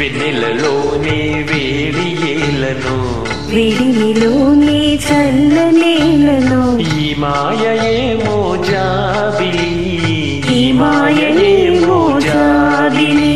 వెన్నెలలోనే వేడి ఏలను విడిలోనే చల్లనేలను ఈ మాయయేమో జాబిలి ఈ మాయయేమో జాబిలి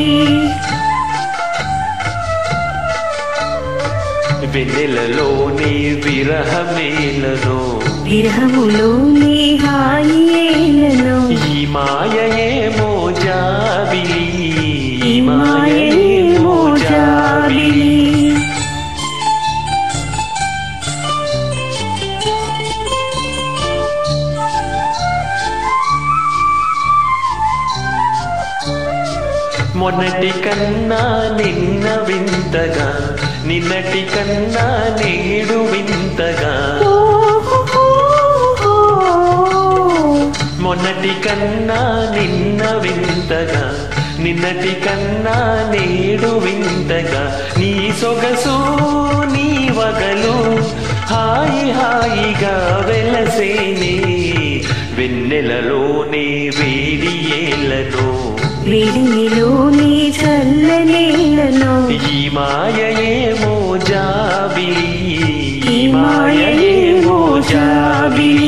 వెన్నెలలోనే విరహమేలను విరహములోనే హాయేలను ఈ మాయయేమో జాబిలి ఈ మాయయేమో జాబిలి మొన్నటి కన్నా నిన్న వింతగా నిన్నటి కన్నా నేడు వింతగా మొన్నటి కన్నా నిన్న వింతగా నిన్నటి కన్నా నేడు వింతగా నీ సొగసు నీ వగలు హాయి హాయిగా వెలసేనే వెన్నెలలోనే వేడి ఏలను విడిలోనే చల్లనేలను ఈ మాయయేమో జాబిలి ఈ మాయయేమో జాబిలి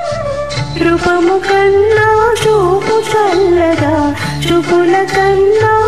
రూపము కన్నా చూపు చల్లగా చూపుల కన్నా